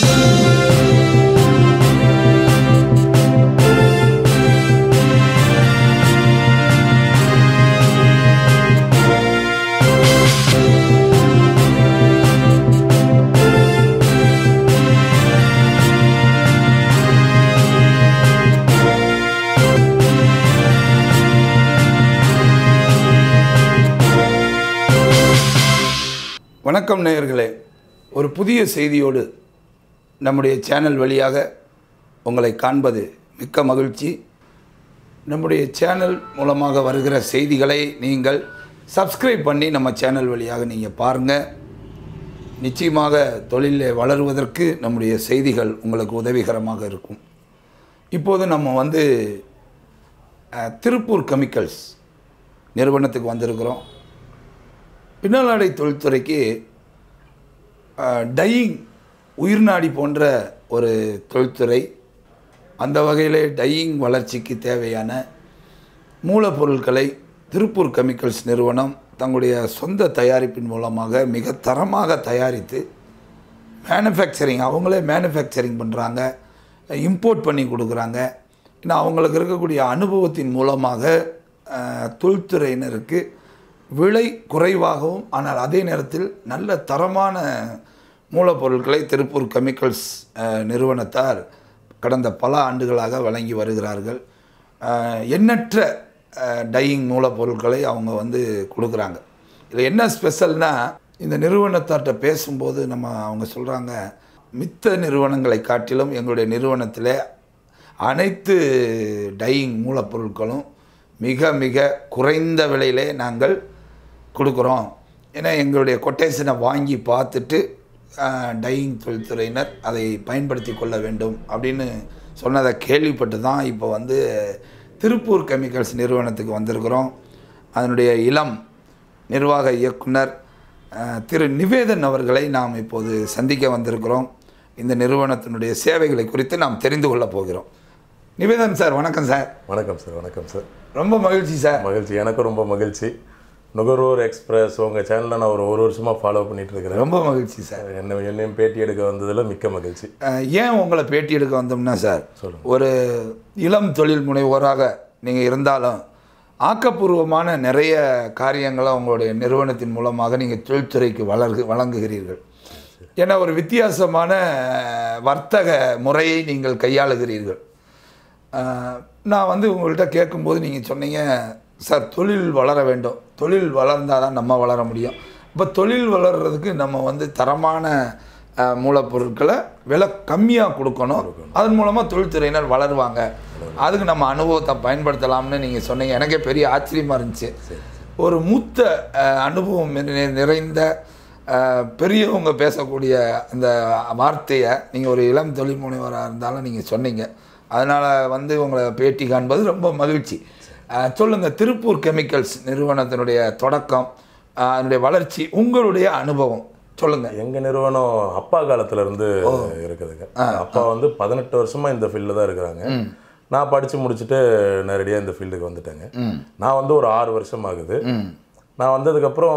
வணக்கம் நேயர்களே ஒரு புதிய செய்தியோடு நம்முடைய சேனல் வழியாக உங்களை காண்பது மிக்க மகிழ்ச்சி நம்முடைய சேனல் மூலமாக வருகிற செய்திகளை நீங்கள் சப்ஸ்கிரைப் பண்ணி நம்ம சேனல் வழியாக நீங்கள் பாருங்கள் நிச்சயமாக தொழிலில் வளருவதற்கு நம்முடைய செய்திகள் உங்களுக்கு உதவிகரமாக இருக்கும் இப்போது நம்ம வந்து அஹ், திருப்பூர் கெமிக்கல்ஸ் நிறுவனத்துக்கு வந்திருக்கிறோம் பின்னலாடை தொழில்துறைக்கு டையிங் உயிர்நாடி போன்ற ஒரு தொழில்துறை அந்த வகையிலே டையிங் வளர்ச்சிக்கு தேவையான மூலப்பொருட்களை திருப்பூர் கெமிக்கல்ஸ் நிறுவனம் தங்களுடைய சொந்த தயாரிப்பின் மூலமாக மிக தரமாக தயாரித்து மேனுஃபேக்சரிங் அவங்களே மேனுஃபேக்சரிங் பண்ணுறாங்க இம்போர்ட் பண்ணி கொடுக்குறாங்க ஏன்னா அவங்களுக்கு இருக்கக்கூடிய அனுபவத்தின் மூலமாக அஹ், தொழில்துறையினருக்கு விலை குறைவாகவும் ஆனால் அதே நேரத்தில் நல்ல தரமான மூலப்பொருட்களை திருப்பூர் கெமிக்கல்ஸ் அஹ், நிறுவனத்தார் கடந்த பல ஆண்டுகளாக வழங்கி வருகிறார்கள் அஹ், எண்ணற்ற டையிங் மூலப்பொருட்களை அவங்க வந்து கொடுக்குறாங்க இதில் என்ன ஸ்பெஷல்னா இந்த நிறுவனத்தார்கிட்ட பேசும்போது நம்ம அவங்க சொல்கிறாங்க மித்த நிறுவனங்களை காட்டிலும் எங்களுடைய நிறுவனத்தில் அனைத்து டையிங் மூலப்பொருட்களும் மிக மிக குறைந்த விலையிலே நாங்கள் கொடுக்குறோம் ஏன்னா எங்களுடைய கொட்டேஷனை வாங்கி பார்த்துட்டு டையிங் தொழில்துறையினர் அதை பயன்படுத்தி கொள்ள வேண்டும் அப்படின்னு சொன்னதை கேள்விப்பட்டு தான் இப்போ வந்து திருப்பூர் கெமிக்கல்ஸ் நிறுவனத்துக்கு வந்திருக்கிறோம் அதனுடைய இளம் நிர்வாக இயக்குனர் அஹ், திரு நிவேதன் அவர்களை நாம் இப்போது சந்திக்க வந்திருக்கிறோம் இந்த நிறுவனத்தினுடைய சேவைகளை குறித்து நாம் தெரிந்து கொள்ளப் போகிறோம் நிவேதன் சார் வணக்கம் சார் வணக்கம் சார் வணக்கம் சார் ரொம்ப மகிழ்ச்சி சார் மகிழ்ச்சி எனக்கும் ரொம்ப மகிழ்ச்சி நுகர்வோர் எக்ஸ்பிரஸ் உங்கள் சேனலில் நான் ஒரு ஒரு வருஷமாக ஃபாலோ பண்ணிட்டு இருக்கிறேன் ரொம்ப மகிழ்ச்சி சார் என்ன என்னையும் பேட்டி எடுக்க வந்ததில் மிக்க மகிழ்ச்சி அஹ், ஏன் உங்களை பேட்டி எடுக்க வந்தோம்னா சார் ஒரு இளம் தொழில் முனைவோராக நீங்கள் இருந்தாலும் ஆக்கப்பூர்வமான நிறைய காரியங்களை உங்களுடைய நிறுவனத்தின் மூலமாக நீங்கள் தொழில்துறைக்கு வளர்கு வழங்குகிறீர்கள் ஏன்னா ஒரு வித்தியாசமான அஹ், வர்த்தக முறையை நீங்கள் கையாளுகிறீர்கள் அஹ், நான் வந்து உங்கள்கிட்ட கேட்கும்போது நீங்கள் சொன்னீங்க சார் தொழில் வளர வேண்டும் தொழில் வளர்ந்தால் தான் நம்ம வளர முடியும் இப்போ தொழில் வளர்கிறதுக்கு நம்ம வந்து தரமான அஹ், மூலப்பொருட்களை விலை கம்மியாக கொடுக்கணும் அதன் மூலமாக தொழில்துறையினர் வளருவாங்க அதுக்கு நம்ம அனுபவத்தை பயன்படுத்தலாம்னு நீங்கள் சொன்னீங்க எனக்கே பெரிய ஆச்சரியமாக இருந்துச்சு ஒரு மூத்த அஹ், அனுபவம் நிறை- நிறைந்த அஹ், பெரியவங்க பேசக்கூடிய அந்த வார்த்தையை நீங்கள் ஒரு இளம் தொழில் முனைவராக இருந்தாலும் நீங்கள் சொன்னீங்க அதனால் வந்து உங்களை பேட்டி காண்பது ரொம்ப மகிழ்ச்சி அஹ், சொல்லுங்க திருப்பூர் கெமிக்கல்ஸ் நிறுவனத்தினுடைய தொடக்கம் அஹ், அதனுடைய வளர்ச்சி உங்களுடைய அனுபவம் சொல்லுங்க எங்கள் நிறுவனம் அப்பா காலத்துல இருந்து இருக்குதுங்க அப்பா வந்து பதினெட்டு வருஷமா இந்த ஃபீல்டில் தான் இருக்கிறாங்க நான் படித்து முடிச்சுட்டு நேரடியாக இந்த ஃபீல்டுக்கு வந்துட்டேங்க நான் வந்து ஒரு ஆறு வருஷம் ஆகுது நான் வந்ததுக்கப்புறம்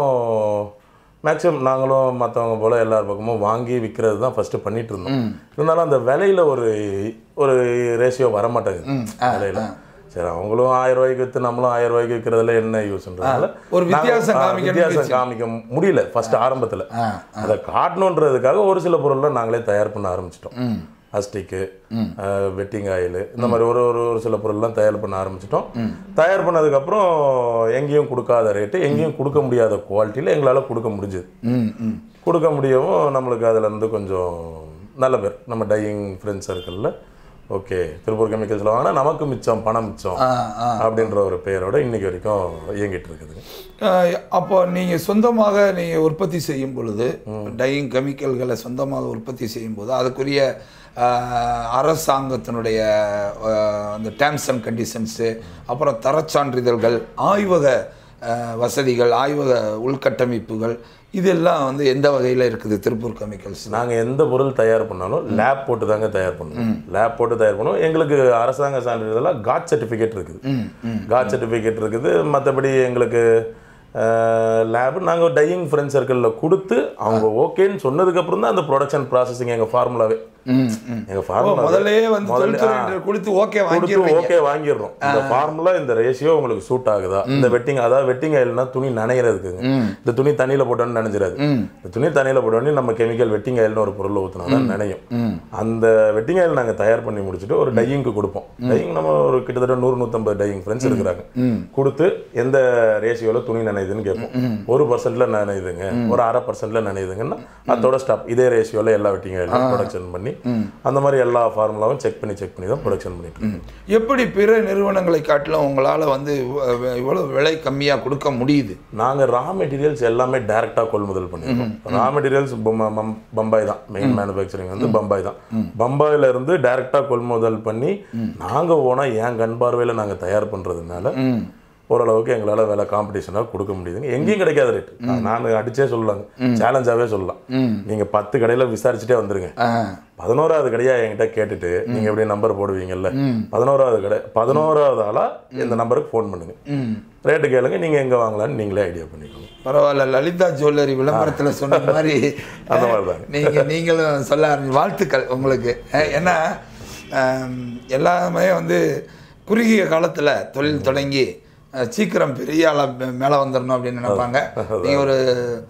மேக்ஸிமம் நாங்களும் மற்றவங்க போல் எல்லார் பக்கமும் வாங்கி விற்கிறது தான் ஃபஸ்ட்டு பண்ணிட்டு இருந்தோம் இருந்தாலும் அந்த விலையில ஒரு ஒரு ரேஷியோ வரமாட்டேங்குது விலையில சரி அவங்களும் ஆயிரம் ரூபாய்க்கு விற்று நம்மளும் ஆயிரம் ரூபாய்க்கு விற்கிறதுல என்ன யூஸ்ன்றதால ஒரு வித்தியாசம் நாங்க- ஆ, காமிக்கணும்னு வித்தியாசம் காமிக்க முடியல ஃபர்ஸ்ட் ஆரம்பத்தில் அதை காட்டணுன்றதுக்காக ஒரு சில பொருள்லாம் நாங்களே தயார் பண்ண ஆரம்பிச்சிட்டோம் அஸ்டிக்கு வெட்டிங் ஆயில் இந்த மாதிரி ஒரு ஒரு ஒரு சில பொருள்லாம் தயார் பண்ண ஆரம்பிச்சிட்டோம் தயார் பண்ணதுக்கப்புறம் எங்கேயும் கொடுக்காத ரேட்டு எங்கேயும் கொடுக்க முடியாத குவாலிட்டியில் எங்களால் கொடுக்க முடிஞ்சுது ம் ம் கொடுக்க முடியவும் நம்மளுக்கு அதுல இருந்து கொஞ்சம் நல்ல பேர் நம்ம டையிங் ஃப்ரெண்ட்ஸ் சர்க்கிளில் ஓகே திருப்பூர் கெமிக்கல்ஸில் வாங்கினா நமக்கு மிச்சம் பணம் மிச்சம் ஆ ஆ அப்படின்ற ஒரு பெயரோட இன்னைக்கு வரைக்கும் இயங்கிட்டு இருக்குதுங்க அஹ் அப்போ நீங்கள் சொந்தமாக நீங்கள் உற்பத்தி செய்யும் பொழுது டையிங் கெமிக்கல்களை சொந்தமாக உற்பத்தி செய்யும் போது அதுக்குரிய அஹ், அரசாங்கத்தினுடைய அஹ், அந்த டேர்ம்ஸ் அண்ட் கண்டிஷன்ஸு அப்புறம் தரச் சான்றிதழ்கள் ஆய்வக அஹ், வசதிகள் ஆய்வக உள்கட்டமைப்புகள் இதெல்லாம் வந்து எந்த வகையில் இருக்குது திருப்பூர் கெமிக்கல்ஸ் நாங்க எந்த பொருள் தயார் பண்ணாலும் லேப் போட்டு தாங்க தயார் பண்ணுவோம் லேப் போட்டு தயார் பண்ணுவோம் எங்களுக்கு அரசாங்க சான்றிதழெல்லாம் காட் சர்டிஃபிகேட் இருக்குது காட் சர்டிஃபிகேட் இருக்குது மற்றபடி எங்களுக்கு லேப் நாங்கள் டையிங் ஃப்ரெண்ட் சர்க்கிளில் கொடுத்து அவங்க ஓகேன்னு சொன்னதுக்கப்புறம் தான் அந்த ப்ரொடக்ஷன் ப்ராசஸிங் எங்கள் ஃபார்முலாவே ம் ம் எங்க ஓ ஃபார்முலா முதல்லயே வந்து முதல்ல- தொழில்துறை ஆ. என்று கொடுத்து ஓகே கொடுத்து வாங்கிடுவீங்க ஓகே வாங்கிடுறோம் இந்த ஃபார்முலா இந்த ரேஷியோ உங்களுக்கு சூட் ஆகுதா இந்த வெட்டிங் அதாவது வெட்டிங் ஆயில்னா துணி நனைகிறதுக்குங்க இந்த துணி தண்ணியில போட்டோன்னு நினைச்சிடாது இந்த துணி தண்ணியில போட்டோன்னே நம்ம கெமிக்கல் வெட்டிங் ஆயில்னு ஒரு பொருளை ஊற்றினா தான் நினையும் அந்த வெட்டிங் ஆயில் நாங்க தயார் பண்ணி முடிச்சுட்டு ஒரு டையிங்க்கு கொடுப்போம் டையிங் நம்ம ஒரு கிட்டத்தட்ட நூறு நூற்றம்பது டையிங் ஃப்ரெண்ட்ஸ் இருக்கிறாங்க கொடுத்து எந்த ரேஷியோல துணி நனையுதுன்னு கேட்போம் ஒரு பர்சன்ட்ல நனையுதுங்க ஒரு அரை பர்சன்ட்ல நனையுதுங்கன்னா அதோட ஸ்டாப் இதே ரேஷியோல எல்லா வெட்டிங் ஆயிலும் ப்ரொடக்ஷன் பண்ணி அந்த மாதிரி எல்லா ஃபார்முலாவும் செக் பண்ணி செக் பண்ணி தான் ப்ரொடக்ஷன் பண்ணிட்டு இருக்கோம் எப்படி பிற நிறுவனங்களை காட்டிலும் உங்களால் வந்து இவ- இவ்வளவு விலை கம்மியாக கொடுக்க முடியுது நாங்க ரா மெட்டீரியல்ஸ் எல்லாமே டைரக்டா கொள்முதல் பண்ணிருக்கோம் ரா மெட்டீரியல்ஸ் பம்பாய் தான் மெயின் மேனுஃபேக்சரிங் வந்து பம்பாய் தான் பம்பாயில இருந்து டைரக்டா கொள்முதல் பண்ணி நாங்க ஓனா என் கண் பார்வையில நாங்க தயார் பண்றதுனால ஓரளவுக்கு எங்களால வேலை காம்படிஷனாக கொடுக்க முடியுதுங்க எங்கேயும் கிடைக்காத ரேட் நான் அடிச்சே சொல்லலாங்க சேலஞ்சாவே சொல்லலாம் நீங்க பத்து கடையில விசாரிச்சுட்டே வந்துருங்க ஆ பதினோராவது கடையா என்கிட்ட கேட்டுட்டு நீங்க எப்படி நம்பர் போடுவீங்கல்ல பதினோராவது கடை பதினோராவது ஆளா இந்த நம்பருக்கு ஃபோன் பண்ணுங்க ரேட்டு கேளுங்க நீங்க எங்க வாங்கலாம்னு நீங்களே ஐடியா பண்ணிக்கோங்க பரவாயில்ல லலிதா ஜுவல்லரி விளம்பரத்துல சொன்ன மாதிரி அந்த மாதிரி தாங்க. நீங்க நீங்களும் சொல்ல ஆரம்பி வாழ்த்துக்கள் உங்களுக்கு அஹ், ஏன்னா ஆம், எல்லாமே வந்து குறுகிய காலத்துல தொழில் தொடங்கி அஹ், சீக்கிரம் பெரிய ஆளா மே- மேல வந்துடணும் அப்படின்னு நினைப்பாங்க நீங்க ஒரு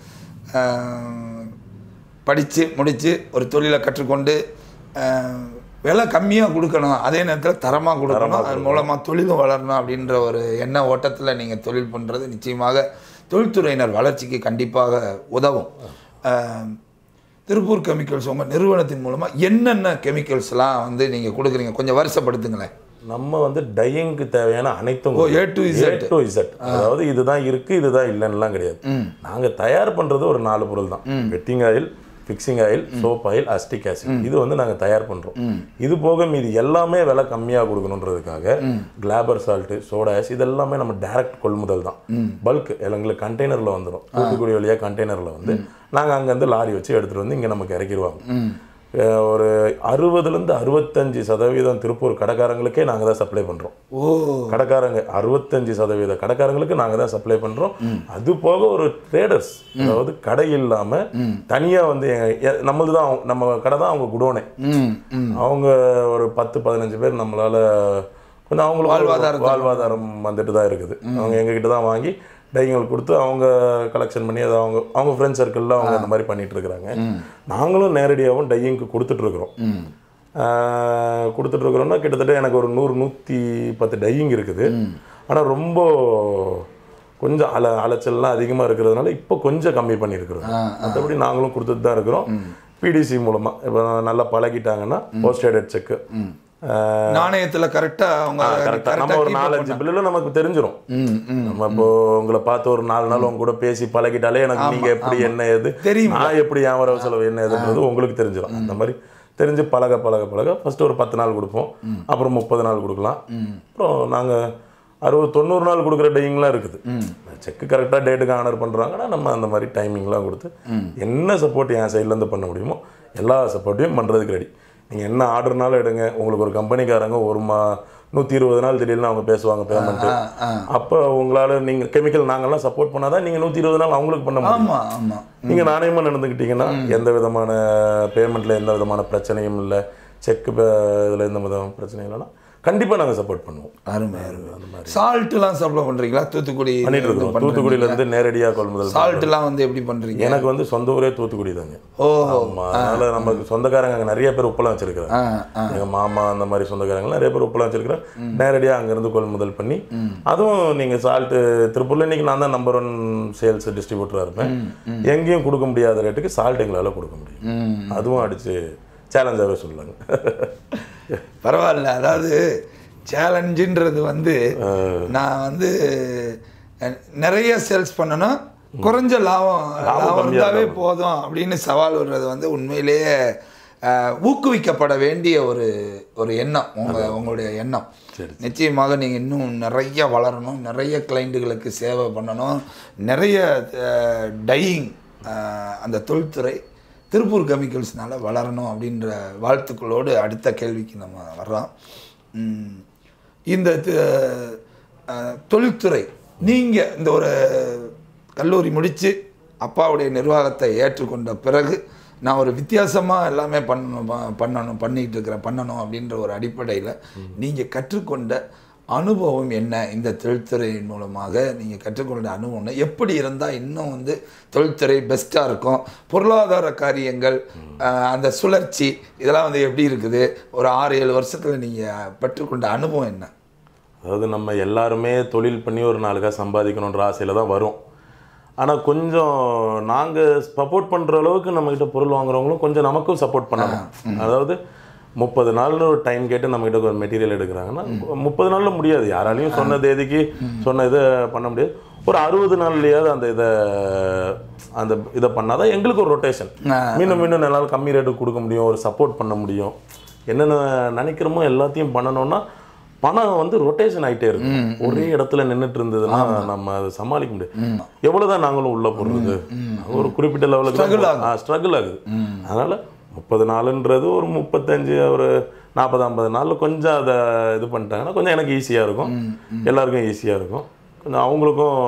ஆம், படிச்சு முடிச்சு ஒரு தொழிலை கற்றுக்கொண்டு ஆம், விலை கம்மியாக கொடுக்கணும் அதே நேரத்தில் தரமாக கொடுக்கணும் அது மூலமாக தொழிலும் வளரணும் அப்படின்ற ஒரு எண்ண ஓட்டத்தில் நீங்கள் தொழில் பண்ணுறது நிச்சயமாக தொழில்துறையினர் வளர்ச்சிக்கு கண்டிப்பாக உதவும் ஆம், திருப்பூர் கெமிக்கல்ஸ் உங்கள் நிறுவனத்தின் மூலமாக என்னென்ன கெமிக்கல்ஸ்லாம் வந்து நீங்கள் கொடுக்குறீங்க கொஞ்சம் வருஷப்படுத்துங்களேன் நம்ம வந்து டையிங்க்கு தேவையான அனைத்தும் oh, A to Z. To Z அதாவது இதுதான் இருக்கு இதுதான் இல்லைன்னுலாம் கிடையாது நாங்க தயார் பண்றது ஒரு நாலு பொருள் தான் wetting oil fixing oil soap oil acetic acid இது வந்து நாங்க தயார் பண்றோம் இது போக மீதி எல்லாமே விலை கம்மியா கொடுக்கணுன்றதுக்காக கிளாபர் சால்ட் சோடா ஆஷ் இது எல்லாமே நம்ம டைரக்ட் கொள்முதல் தான் பல்க் எங்களுக்கு கண்டெய்னர்ல வந்துடும் தூத்துக்குடி வழியா கண்டெய்னர்ல வந்து நாங்க அங்கேருந்து லாரி வச்சு எடுத்துட்டு வந்து இங்க நமக்கு இறக்கிடுவாங்க அஹ் ஒரு அறுபதுலேருந்து அறுபத்தஞ்சு சதவீதம் திருப்பூர் கடைக்காரங்களுக்கே நாங்கள் தான் சப்ளை பண்ணுறோம் ஓ கடைக்காரங்க அறுபத்தஞ்சு சதவீத கடைக்காரங்களுக்கு நாங்கள் தான் சப்ளை பண்ணுறோம் அது போக ஒரு ட்ரேடர்ஸ் அதாவது கடை இல்லாமல் தனியாக வந்து எங்க- எ- நம்மளது தான் அவங்க- நம்ம கடை தான் அவங்க குடோனே ம் ம் அவங்க ஒரு பத்து பதினஞ்சு பேர் நம்மளால கொஞ்சம் அவங்களுக்கு ஒரு வாழ்வாதாரத்தை- வாழ்வாதாரம் வந்துட்டு தான் இருக்குது அவங்க எங்ககிட்ட தான் வாங்கி டைங்கள் கொடுத்து அவங்க கலெக்ஷன் பண்ணி அதை அவங்க அவங்க ஃப்ரெண்ட் சர்க்கிளில் அவங்க அந்த மாதிரி பண்ணிட்டு இருக்கிறாங்க நாங்களும் நேரடியாகவும் டையிங்க்கு கொடுத்துட்ருக்குறோம் கொடுத்துட்ருக்குறோம்னா கிட்டத்தட்ட எனக்கு ஒரு நூறு நூற்றி பத்து டையிங் இருக்குது ஆனால் ரொம்ப கொஞ்சம் அல அலைச்சல்லாம் அதிகமாக இருக்கிறதுனால இப்போ கொஞ்சம் கம்மி பண்ணியிருக்கிறோம் மற்றபடி நாங்களும் கொடுத்துட்டு தான் இருக்கிறோம் பிடிசி மூலமாக இப்போ நல்லா பழகிட்டாங்கன்னா போஸ்டேடட் செக்கு நாணயத்துல கரெக்டா அவங்க கரெக்டாக நம்ம correct ஆ ஒரு keep up நாலஞ்சு பண்ணா- பில்லுல நமக்கு தெரிஞ்சிரும் ம் ம் நம்ம இப்போ உங்களை பார்த்து ஒரு நாலு நாள் உங்க கூட பேசி பழகிட்டாலே எனக்கு நீங்க எப்படி என்ன ஏது தெரியும். நான் எப்படி என் வரவு செலவு என்ன ஏதுன்றது உங்களுக்கு தெரிஞ்சிடும் அந்த மாதிரி தெரிஞ்சு பழக பழக பழக ஃபர்ஸ்ட் ஒரு பத்து நாள் கொடுப்போம் அப்புறம் முப்பது நாள் கொடுக்கலாம் அப்புறம் நாங்க அறுபது தொண்ணூறு நாள் கொடுக்குற டையிங்லாம் இருக்குது செக்கு கரெக்டாக டேட்டுக்கு ஆனர் பண்ணுறாங்கன்னா நம்ம அந்த மாதிரி டைமிங்லாம் கொடுத்து என்ன சப்போர்ட் என் சைட்லேருந்து பண்ண முடியுமோ எல்லா சப்போர்ட்டையும் பண்ணுறதுக்கு ரெடி நீங்கள் என்ன ஆர்டர்னாலும் எடுங்க உங்களுக்கு ஒரு கம்பெனிக்காரங்க ஒரு மா நூற்றி இருபது நாள் திடீர்னு அவங்க பேசுவாங்க பேமெண்ட்டு ஆ ஆ அப்போ உங்களால நீங்க கெமிக்கல் நாங்கெல்லாம் சப்போர்ட் பண்ணாதான் நீங்க நூத்தி இருபது நாள் அவங்களுக்கு பண்ண முடியும் ஆமா ஆமா நீங்க நாணயமா நடந்துக்கிட்டீங்கன்னா எந்த விதமான பேமெண்ட்ல எந்த விதமான பிரச்சனையும் இல்லை செக் இதுல எந்த விதமான பிரச்சனையும் இல்லைன்னா கண்டிப்பா நாங்க சப்போர்ட் பண்ணுவோம் அருமை அருமை சால்ட்லாம் சப்ளை பண்றீங்களா தூத்துக்குடி பண்ணிட்டு இருக்கோம் தூத்துக்குடியில இருந்து நேரடியா கொள்முதல் சால்ட்லாம் வந்து எப்படி பண்றீங்க எனக்கு வந்து சொந்த ஊரே தூத்துக்குடி தாங்க ஓ ஆமா அதனால நமக்கு சொந்தக்காரங்க அங்க நிறைய பேர் உப்பெல்லாம் வச்சிருக்காங்க ஆ ஆ எங்க மாமா அந்த மாதிரி சொந்தக்காரங்க நிறைய பேர் உப்பெல்லாம் வச்சிருக்கிறேன் நேரடியா அங்க இருந்து கொள்முதல் பண்ணி அதுவும் நீங்க சால்ட் திருப்பூர்ல இன்னைக்கு நான் தான் நம்பர் ஒன் சேல்ஸ் டிஸ்ட்ரிபியூட்டரா இருப்பேன் எங்கேயும் கொடுக்க முடியாத ரேட்டுக்கு சால்ட் எங்களால கொடுக்க முடியும் அதுவும் அடிச்சு சேலஞ்சாவே சொல்லலாங்க பரவாயில்ல அதாவது சேலஞ்சுன்றது வந்து நான் வந்து அஹ், நிறைய சேல்ஸ் பண்ணணும் குறைஞ்ச லாபம் லாபம் கம்மியா இருந்தாவே போதும் அப்படின்னு சவால் வர்றது வந்து உண்மையிலேயே அஹ், ஊக்குவிக்கப்பட வேண்டிய ஒரு ஒரு எண்ணம் உங்க உங்களுடைய எண்ணம் நிச்சயமாக நீங்கள் இன்னும் நிறைய வளரணும் நிறைய கிளைண்ட்டுகளுக்கு சேவை பண்ணணும் நிறைய டையிங் அந்த தொழில்துறை திருப்பூர் கெமிக்கல்ஸ்னால வளரணும் அப்படின்ற வாழ்த்துக்களோடு அடுத்த கேள்விக்கு நம்ம வர்றோம் உம், இந்த தி- அஹ், தொழில்துறை நீங்கள் இந்த ஒரு கல்லூரி முடித்து அப்பாவுடைய நிர்வாகத்தை ஏற்றுக்கொண்ட பிறகு நான் ஒரு வித்தியாசமாக எல்லாமே பண்ணணும் ப- பண்ணணும் பண்ணிட்டு இருக்கிறேன் பண்ணணும் அப்படின்ற ஒரு அடிப்படையில் நீங்கள் கற்றுக்கொண்ட அனுபவம் என்ன இந்த தொழில்துறையின் மூலமாக நீங்கள் கற்றுக்கொண்ட அனுபவம் என்ன? எப்படி இருந்தால் இன்னும் வந்து தொழில்துறை பெஸ்ட்டாக இருக்கும் பொருளாதார காரியங்கள் ஆஹ், அந்த சுழற்சி இதெல்லாம் வந்து எப்படி இருக்குது ஒரு ஆறு ஏழு வருஷத்தில் நீங்கள் பெற்றுக்கொண்ட அனுபவம் என்ன அதாவது நம்ம எல்லாருமே தொழில் பண்ணி ஒரு நாலு காசு சம்பாதிக்கணுன்ற ஆசையில் தான் வரும் ஆனால் கொஞ்சம் நாங்கள் சப்போர்ட் பண்ணுற அளவுக்கு நம்மக்கிட்ட பொருள் வாங்குறவங்களும் கொஞ்சம் நமக்கும் சப்போர்ட் பண்ணணும் அதாவது முப்பது நாள்னு ஒரு டைம் கேட்டு நம்மக்கிட்ட ஒரு மெட்டீரியல் எடுக்கிறாங்கன்னா முப்பது நாளில் முடியாது யாராலையும் சொன்ன தேதிக்கு சொன்ன இதை பண்ண முடியாது ஒரு அறுபது நாள்லையாவது அந்த இதை அந்த இதை பண்ணாதான் எங்களுக்கு ஒரு ரொட்டேஷன் ஆ. மீண்டும் மீண்டும் என்னால் கம்மி ரேட்டுக்கு கொடுக்க முடியும் ஒரு சப்போர்ட் பண்ண முடியும் என்னென்ன நினைக்கிறோமோ எல்லாத்தையும் பண்ணணும்னா பணம் வந்து ரொட்டேஷன் ஆயிட்டே இருக்கும் ஒரே இடத்துல நின்றுட்டு இருந்ததுன்னா நம்ம அதை சமாளிக்க முடியாது எவ்வளவுதான் நாங்களும் உள்ள போடுறது ஒரு குறிப்பிட்ட Struggle லெவலுக்கு ஸ்ட்ரகிள் ஆகுது அதனால முப்பது நாளுன்றது ஒரு முப்பத்தஞ்சு ஒரு நாற்பது ஐம்பது நாளில் கொஞ்சம் அதை இது பண்ணிட்டாங்கன்னா கொஞ்சம் எனக்கு ஈஸியாக இருக்கும் எல்லாருக்கும் ஈஸியாக இருக்கும் கொஞ்சம் அவங்களுக்கும்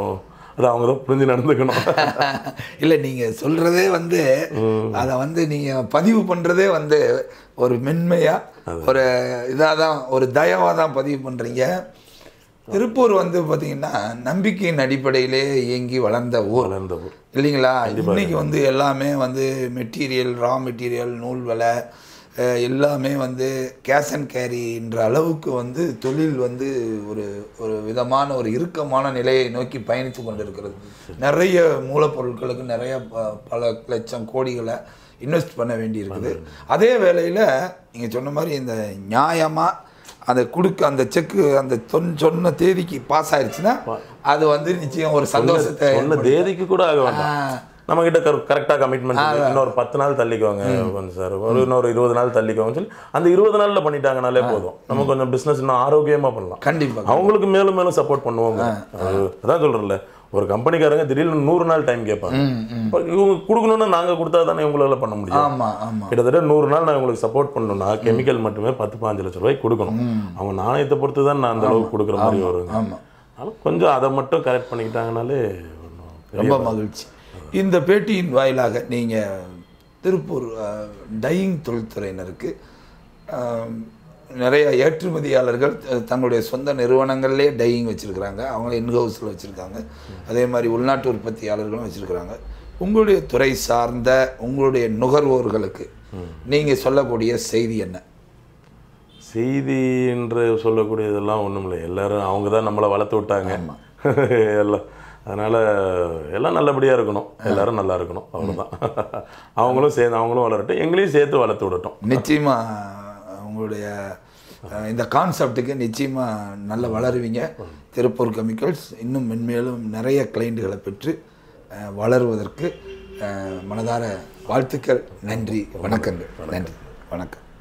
அது அவங்க தான் புரிஞ்சு நடந்துக்கணும் இல்லை நீங்கள் சொல்கிறதே வந்து அதை வந்து நீங்கள் பதிவு பண்ணுறதே வந்து ஒரு மென்மையாக ஒரு இதாக தான் ஒரு தயவாக தான் பதிவு பண்ணுறீங்க திருப்பூர் வந்து பார்த்தீங்கன்னா நம்பிக்கையின் அடிப்படையிலே இயங்கி வளர்ந்த ஊர் வளர்ந்த ஊர் இல்லைங்களா இன்னைக்கு வந்து எல்லாமே வந்து மெட்டீரியல் ரா மெட்டீரியல் நூல் விலை அஹ், எல்லாமே வந்து கேஷ் அண்ட் கேரின்ற அளவுக்கு வந்து தொழில் வந்து ஒரு ஒரு விதமான ஒரு இறுக்கமான நிலையை நோக்கி பயணித்து கொண்டிருக்கிறது நிறைய மூலப்பொருட்களுக்கு நிறைய ப- பல லட்சம் கோடிகளை இன்வெஸ்ட் பண்ண வேண்டியிருக்குது அதே வேளையில் நீங்கள் சொன்ன மாதிரி இந்த நியாயமாக அந்த கொடுக்க அந்த செக்கு அந்த சொன் சொன்ன தேதிக்கு பாஸ் ஆயிடுச்சுன்னா அது வந்து நிச்சயம் ஒரு சந்தோஷத்தை சொன்ன தேதிக்கு கூட ஆக வேண்டாம் ஆ. நம்ம கிட்ட கரெக்டாக கமிட்மெண்ட் இன்னொரு பத்து நாள் தள்ளிக்குவாங்க கொஞ்சம் சார் ஒரு இன்னொரு இருபது நாள் தள்ளிக்குவாங்க சொல்லி அந்த இருபது நாள்ல பண்ணிட்டாங்கனாலே போதும் நம்ம கொஞ்சம் பிசினஸ் இன்னும் ஆரோக்கியமா பண்ணலாம் கண்டிப்பாக அவங்களுக்கு மேலும் மேலும் சப்போர்ட் பண்ணுவாங்க அது அதான் சொல்றேன்ல ஒரு கம்பெனிக்காரங்க திடீர்னு நூறு நாள் டைம் கேட்பாங்க இப்ப இவங்க கொடுக்கணும்னா நாங்க கொடுத்தா தானே இவங்களால பண்ண முடியும் ஆமாம் ஆமாம் கிட்டத்தட்ட நூறு நாள் நான் உங்களுக்கு சப்போர்ட் பண்ணணும்னா கெமிக்கல் மட்டுமே பத்து பாஞ்சு லட்சம் ரூபாய்க்கு கொடுக்கணும் அவங்க நாணயத்தை பொறுத்து தான் நான் அந்த அளவுக்கு கொடுக்குற மாதிரி வருங்க ஆமாம் அதனால கொஞ்சம் அதை மட்டும் கரெக்ட் பண்ணிக்கிட்டாங்கனாலே ஒண்ணும் பெரிய ரொம்ப மகிழ்ச்சி இந்த பேட்டியின் வாயிலாக நீங்கள் திருப்பூர் டையிங் தொழில்துறையினருக்கு அஹ், நிறைய ஏற்றுமதியாளர்கள் த- தங்களுடைய சொந்த நிறுவனங்கள்லேயே டையிங் வச்சுருக்கிறாங்க அவங்க இன்ஹவுஸில் வச்சுருக்காங்க அதே மாதிரி உள்நாட்டு உற்பத்தியாளர்களும் வச்சுருக்கிறாங்க உங்களுடைய துறை சார்ந்த உங்களுடைய நுகர்வோர்களுக்கு நீங்கள் சொல்லக்கூடிய செய்தி என்ன செய்தி என்று சொல்லக்கூடியதெல்லாம் ஒன்றும் இல்லை எல்லாரும் அவங்க தான் நம்மளை வளர்த்து விட்டாங்க எல்லாம் அதனால் எல்லாம் நல்லபடியாக இருக்கணும் எல்லாரும் நல்லா இருக்கணும் அவ்வளோதான் அவங்களும் சேர்ந்து அவங்களும் வளரட்டும் எங்களையும் சேர்த்து வளர்த்து விடட்டும் நிச்சயமாக உங்களுடைய அஹ், இந்த கான்செப்டுக்கு நிச்சயமாக நல்ல வளருவீங்க திருப்பூர் கெமிக்கல்ஸ் இன்னும் மென்மேலும் நிறைய கிளைண்ட்டுகளை பெற்று அஹ், வளருவதற்கு அஹ், மனதார வாழ்த்துக்கள் நன்றி வணக்கங்கள் நன்றி வணக்கம்